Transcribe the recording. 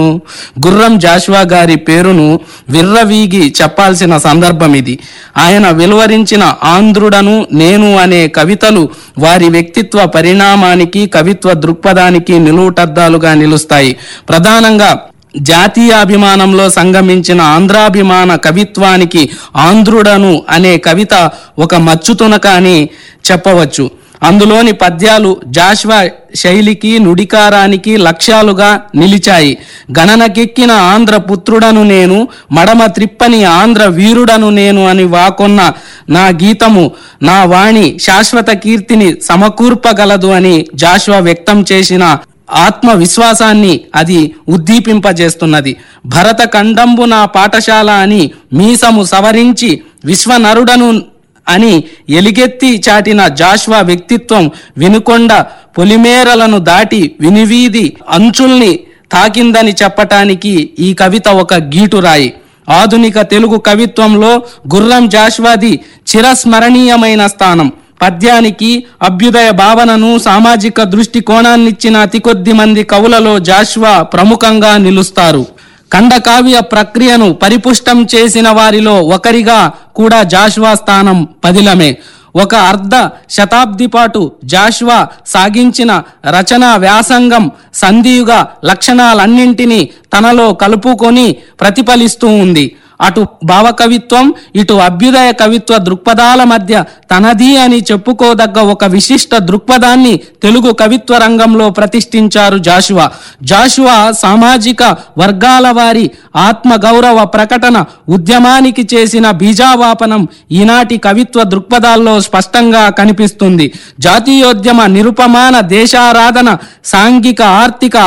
గుర్రం జాషువా గారి పేరును విర్రవీగి చెప్పాల్సిన సందర్భం ఇది ఆయన వెలువరించిన ఆంధ్రుడను నేను అనే కవితలు వారి వ్యక్తిత్వ పరిణామానికి కవిత్వ దృక్పథానికి నిలువుటద్దాలుగా నిలుస్తాయి ప్రధానంగా జాతీయాభిమానంలో సంగమించిన ఆంధ్రాభిమాన కవిత్వానికి ఆంధ్రుడను అనే కవిత ఒక మచ్చుతునక అని చెప్పవచ్చు అందులోని పద్యాలు జాష్వా శైలికి నుడికారానికి లక్ష్యాలుగా నిలిచాయి గణనకెక్కిన ఆంధ్ర పుత్రుడను నేను మడమ త్రిప్పని ఆంధ్ర వీరుడను నేను అని వాకొన్న నా గీతము నా వాణి శాశ్వత కీర్తిని సమకూర్పగలదు అని జాష్వా వ్యక్తం చేసిన ఆత్మవిశ్వాసాన్ని అది ఉద్దీపింపజేస్తున్నది భరత ఖండంబు నా పాఠశాల అని మీసము సవరించి విశ్వనరుడను అని ఎలిగెత్తి చాటిన జాష్వా వ్యక్తిత్వం వినుకొండ పొలిమేరలను దాటి వినివీది అంచుల్ని తాకిందని చెప్పటానికి ఈ కవిత ఒక గీటురాయి ఆధునిక తెలుగు కవిత్వంలో గుర్రం జాష్వాది చిరస్మరణీయమైన స్థానం పద్యానికి అభ్యుదయ భావనను సామాజిక దృష్టికోణాన్నిచ్చిన అతి కొద్ది మంది కవులలో జాష్వా ప్రముఖంగా నిలుస్తారు ఖండకావ్య ప్రక్రియను పరిపుష్టం చేసిన వారిలో ఒకరిగా కూడా జాష్వా స్థానం పదిలమే ఒక అర్ధ శతాబ్ది పాటు జాష్వా సాగించిన రచనా వ్యాసంగం సంధియుగ లక్షణాలన్నింటినీ తనలో కలుపుకొని ప్రతిఫలిస్తూ ఉంది అటు భావకవిత్వం ఇటు అభ్యుదయ కవిత్వ దృక్పథాల మధ్య తనది అని చెప్పుకోదగ్గ ఒక విశిష్ట దృక్పథాన్ని తెలుగు కవిత్వ రంగంలో ప్రతిష్ఠించారు జాషువా జాషువా సామాజిక వర్గాల వారి ఆత్మ గౌరవ ప్రకటన ఉద్యమానికి చేసిన బీజావాపనం ఈనాటి కవిత్వ దృక్పథాల్లో స్పష్టంగా కనిపిస్తుంది జాతీయోద్యమ నిరుపమాన దేశారాధన సాంఘిక ఆర్థిక